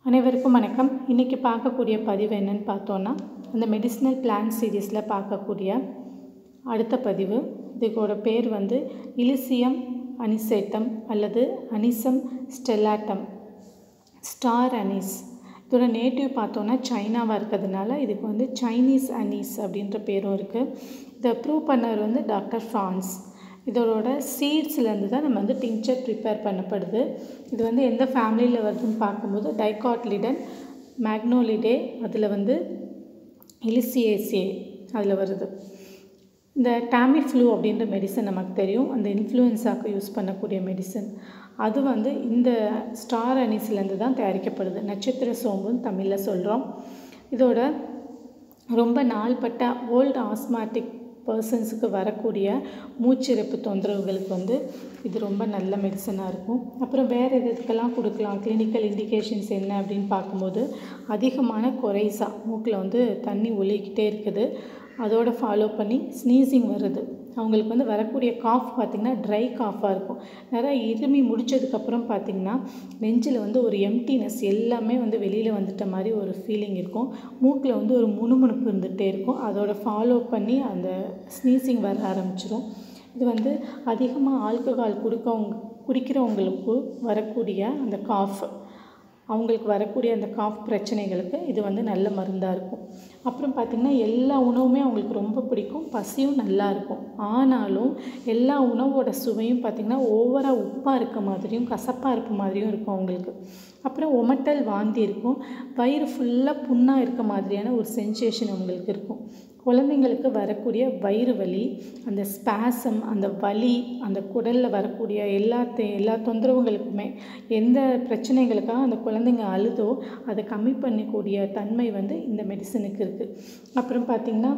அனைவருக்கும் வணக்கம் இன்றைக்கி பார்க்கக்கூடிய பதிவு என்னன்னு பார்த்தோன்னா அந்த மெடிசினல் பிளான் சீரீஸில் பார்க்கக்கூடிய அடுத்த பதிவு இதுக்கோட பேர் வந்து இலிசியம் அனிசேட்டம் அல்லது அனிசம் ஸ்டெல்லாட்டம் ஸ்டார் அனீஸ் இதோட நேட்டிவ் பார்த்தோன்னா சைனாவாக இருக்கிறதுனால இதுக்கு வந்து சைனீஸ் அனீஸ் அப்படின்ற பேரும் இருக்குது இதை ப்ரூவ் பண்ணவர் வந்து டாக்டர் ஃப்ரான்ஸ் இதோட சீட்ஸ்லேருந்து தான் நம்ம வந்து டிங்சர் ப்ரிப்பேர் பண்ணப்படுது இது வந்து எந்த ஃபேமிலியில் வருதுன்னு பார்க்கும்போது டைகாட்லிடன் மேக்னோலிடே அதில் வந்து இலிசியேசியே அதில் வருது இந்த டாமி ஃப்ளூ அப்படின்ற மெடிசன் நமக்கு தெரியும் அந்த இன்ஃப்ளூயன்ஸாக்கு யூஸ் பண்ணக்கூடிய மெடிசன் அது வந்து இந்த ஸ்டார் அனிஸ்லேருந்து தான் தயாரிக்கப்படுது நட்சத்திர சோம்புன்னு தமிழில் சொல்கிறோம் இதோட ரொம்ப நாள்பட்ட ஓல்டு ஆஸ்மாட்டிக் பர்சன்ஸுக்கு வரக்கூடிய மூச்சிறப்பு தொந்தரவுகளுக்கு வந்து இது ரொம்ப நல்ல மெடிசனாக இருக்கும் அப்புறம் வேறு எது எதுக்கெல்லாம் கொடுக்கலாம் கிளினிக்கல் இண்டிகேஷன்ஸ் என்ன அப்படின்னு பார்க்கும்போது அதிகமான கொரைசா மூக்கில் வந்து தண்ணி ஒலிக்கிட்டே இருக்குது அதோட ஃபாலோ பண்ணி ஸ்னீசிங் வருது அவங்களுக்கு வந்து வரக்கூடிய காஃப் பார்த்திங்கன்னா ட்ரை காஃபாக இருக்கும் நிறைய இருமி முடித்ததுக்கப்புறம் பார்த்திங்கன்னா நெஞ்சில் வந்து ஒரு எம்டினஸ் எல்லாமே வந்து வெளியில் வந்துட்ட மாதிரி ஒரு ஃபீலிங் இருக்கும் மூக்கில் வந்து ஒரு முணுமுணுப்பு இருந்துகிட்டே இருக்கும் அதோட ஃபாலோ பண்ணி அந்த ஸ்னீசிங் வர ஆரம்பிச்சிடும் இது வந்து அதிகமாக ஆல்கஹால் கொடுக்கவங்க குடிக்கிறவங்களுக்கு வரக்கூடிய அந்த காஃப் அவங்களுக்கு வரக்கூடிய அந்த காஃப் பிரச்சனைகளுக்கு இது வந்து நல்ல மருந்தாக இருக்கும் அப்புறம் பார்த்திங்கன்னா எல்லா உணவுமே அவங்களுக்கு ரொம்ப பிடிக்கும் பசியும் நல்லா இருக்கும் ஆனாலும் எல்லா உணவோட சுவையும் பார்த்திங்கன்னா ஓவராக உப்பாக இருக்க மாதிரியும் கசப்பாக இருக்க மாதிரியும் இருக்கும் அவங்களுக்கு அப்புறம் ஒமட்டல் வாந்தி இருக்கும் வயிறு ஃபுல்லாக புண்ணாக இருக்க மாதிரியான ஒரு சென்சேஷன் அவங்களுக்கு இருக்கும் குழந்தைங்களுக்கு வரக்கூடிய வயிறு வலி அந்த ஸ்பாசம் அந்த வலி அந்த குடலில் வரக்கூடிய எல்லா எல்லா தொந்தரவுகளுக்குமே எந்த பிரச்சனைகளுக்காக அந்த குழந்தைங்க அழுதோ அதை கம்மி பண்ணக்கூடிய தன்மை வந்து இந்த மெடிசனுக்கு இருக்குது அப்புறம் பார்த்திங்கன்னா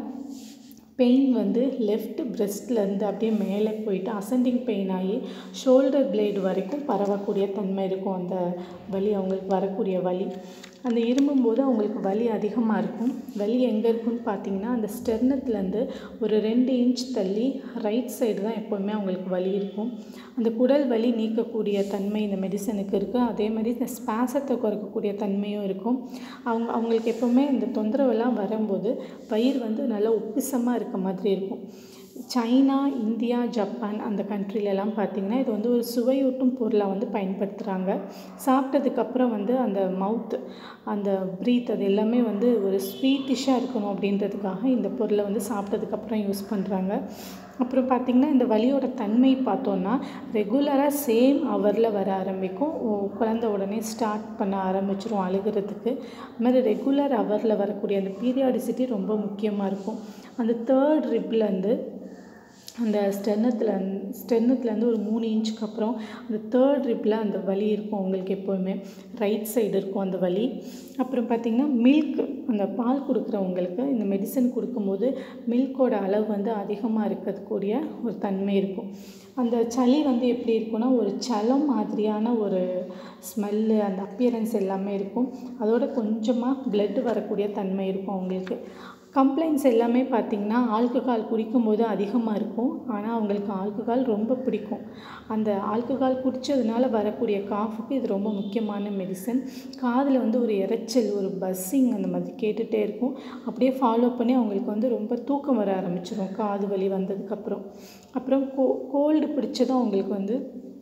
பெயின் வந்து லெஃப்ட் பிரெஸ்ட்லேருந்து அப்படியே மேலே போயிட்டு அசெண்டிங் பெயின் ஆகி ஷோல்டர் பிளேடு வரைக்கும் பரவக்கூடிய தன்மை இருக்கும் அந்த வலி அவங்களுக்கு வரக்கூடிய வலி அந்த இருமும்போது அவங்களுக்கு வலி அதிகமாக இருக்கும் வலி எங்கே இருக்குன்னு பார்த்தீங்கன்னா அந்த ஸ்டெர்னத்துலேருந்து ஒரு ரெண்டு இன்ச் தள்ளி ரைட் சைடு தான் எப்போவுமே அவங்களுக்கு வலி இருக்கும் அந்த குடல் வலி நீக்கக்கூடிய தன்மை இந்த மெடிசனுக்கு இருக்குது அதே மாதிரி இந்த ஸ்பாசத்தை குறைக்கக்கூடிய தன்மையும் இருக்கும் அவங்க அவங்களுக்கு எப்போவுமே இந்த தொந்தரவெல்லாம் வரும்போது வயிறு வந்து நல்லா உப்பிசமாக இருக்க மாதிரி இருக்கும் சைனா இந்தியா ஜப்பான் அந்த கண்ட்ரிலெலாம் பார்த்திங்கன்னா இது வந்து ஒரு சுவையூட்டும் பொருளாக வந்து பயன்படுத்துகிறாங்க சாப்பிட்டதுக்கப்புறம் வந்து அந்த மவுத் அந்த ப்ரீத் அது எல்லாமே வந்து ஒரு ஸ்வீட்டிஷாக இருக்கணும் அப்படின்றதுக்காக இந்த பொருளை வந்து சாப்பிட்டதுக்கப்புறம் யூஸ் பண்ணுறாங்க அப்புறம் பார்த்திங்கன்னா இந்த வலியோட தன்மை பார்த்தோன்னா ரெகுலராக சேம் ஹவரில் வர ஆரம்பிக்கும் குழந்த உடனே ஸ்டார்ட் பண்ண ஆரம்பிச்சிரும் அழுகிறதுக்கு அது மாதிரி ரெகுலர் ஹவரில் வரக்கூடிய அந்த பீரியாடிசிட்டி ரொம்ப முக்கியமாக இருக்கும் அந்த தேர்ட் ரிப்லேருந்து அந்த ஸ்டென்னத்தில் ஸ்டென்னத்துலேருந்து ஒரு மூணு இன்ச்சுக்கு அப்புறம் அந்த தேர்ட் ரிப்பில் அந்த வலி இருக்கும் உங்களுக்கு எப்போவுமே ரைட் சைடு இருக்கும் அந்த வலி அப்புறம் பார்த்திங்கன்னா மில்க் அந்த பால் கொடுக்குறவங்களுக்கு இந்த மெடிசன் கொடுக்கும்போது மில்கோட அளவு வந்து அதிகமாக இருக்கக்கூடிய ஒரு தன்மை இருக்கும் அந்த சளி வந்து எப்படி இருக்குன்னா ஒரு சலம் மாதிரியான ஒரு ஸ்மெல்லு அந்த அப்பியரன்ஸ் எல்லாமே இருக்கும் அதோட கொஞ்சமாக பிளட் வரக்கூடிய தன்மை இருக்கும் அவங்களுக்கு கம்ப்ளைண்ட்ஸ் எல்லாமே பார்த்திங்கன்னா ஆல்கஹால் குடிக்கும்போது அதிகமாக இருக்கும் ஆனால் அவங்களுக்கு ஆல்கஹால் ரொம்ப பிடிக்கும் அந்த ஆல்கஹால் குடித்ததுனால வரக்கூடிய காஃபுக்கு இது ரொம்ப முக்கியமான மெடிசன் காதில் வந்து ஒரு இறைச்சல் ஒரு பஸ்ஸிங் அந்த மாதிரி கேட்டுகிட்டே இருக்கும் அப்படியே ஃபாலோ பண்ணி அவங்களுக்கு வந்து ரொம்ப தூக்கம் வர ஆரம்பிச்சிடும் காது வலி வந்ததுக்கப்புறம் அப்புறம் கோ கோல்டு பிடிச்சதும் அவங்களுக்கு வந்து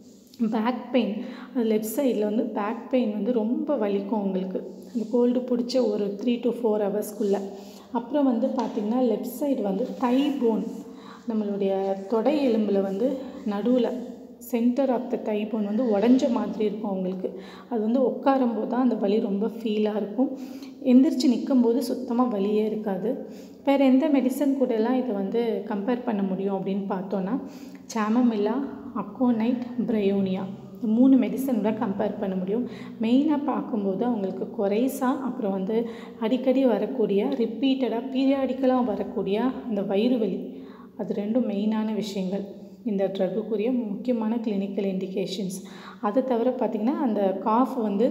பேக் பெயின் அது லெஃப்ட் சைடில் வந்து பேக் பெயின் வந்து ரொம்ப வலிக்கும் அவங்களுக்கு அந்த கோல்டு பிடிச்ச ஒரு த்ரீ டு ஃபோர் ஹவர்ஸ்க்குள்ளே அப்புறம் வந்து பார்த்திங்கன்னா லெஃப்ட் சைடு வந்து தை போன் நம்மளுடைய தொடை எலும்பில் வந்து நடுவில் centre of the thigh bone வந்து உடஞ்ச மாதிரி இருக்கும் அவங்களுக்கு அது வந்து உட்காரும்போது தான் அந்த வலி ரொம்ப ஃபீலாக இருக்கும் எந்திரிச்சு நிற்கும்போது சுத்தமாக வலியே இருக்காது வேறு எந்த மெடிசன் கூடலாம் இதை வந்து கம்பேர் பண்ண முடியும் அப்படின்னு பார்த்தோன்னா சாமமில்லா அக்கோனைட் பிரயோனியா இந்த மூணு மெடிசனோட கம்பேர் பண்ண முடியும் மெயினாக பார்க்கும்போது அவங்களுக்கு குறைசா அப்புறம் வந்து அடிக்கடி வரக்கூடிய ரிப்பீட்டடாக பீரியாடிக்கலாக வரக்கூடிய அந்த வயிறு வலி அது ரெண்டும் மெயினான விஷயங்கள் இந்த ட்ரக்குக்குரிய முக்கியமான கிளினிக்கல் இண்டிகேஷன்ஸ் அதை தவிர பார்த்திங்கன்னா அந்த காஃப் வந்து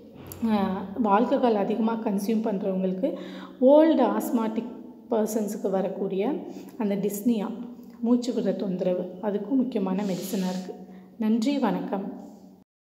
ஆல்கஹால் அதிகமாக கன்சியூம் பண்ணுறவங்களுக்கு ஓல்டு ஆஸ்மாட்டிக் பர்சன்ஸுக்கு வரக்கூடிய அந்த டிஸ்னியா மூச்சு விடுற தொந்தரவு அதுக்கும் முக்கியமான மெடிசனாக இருக்குது நன்றி வணக்கம்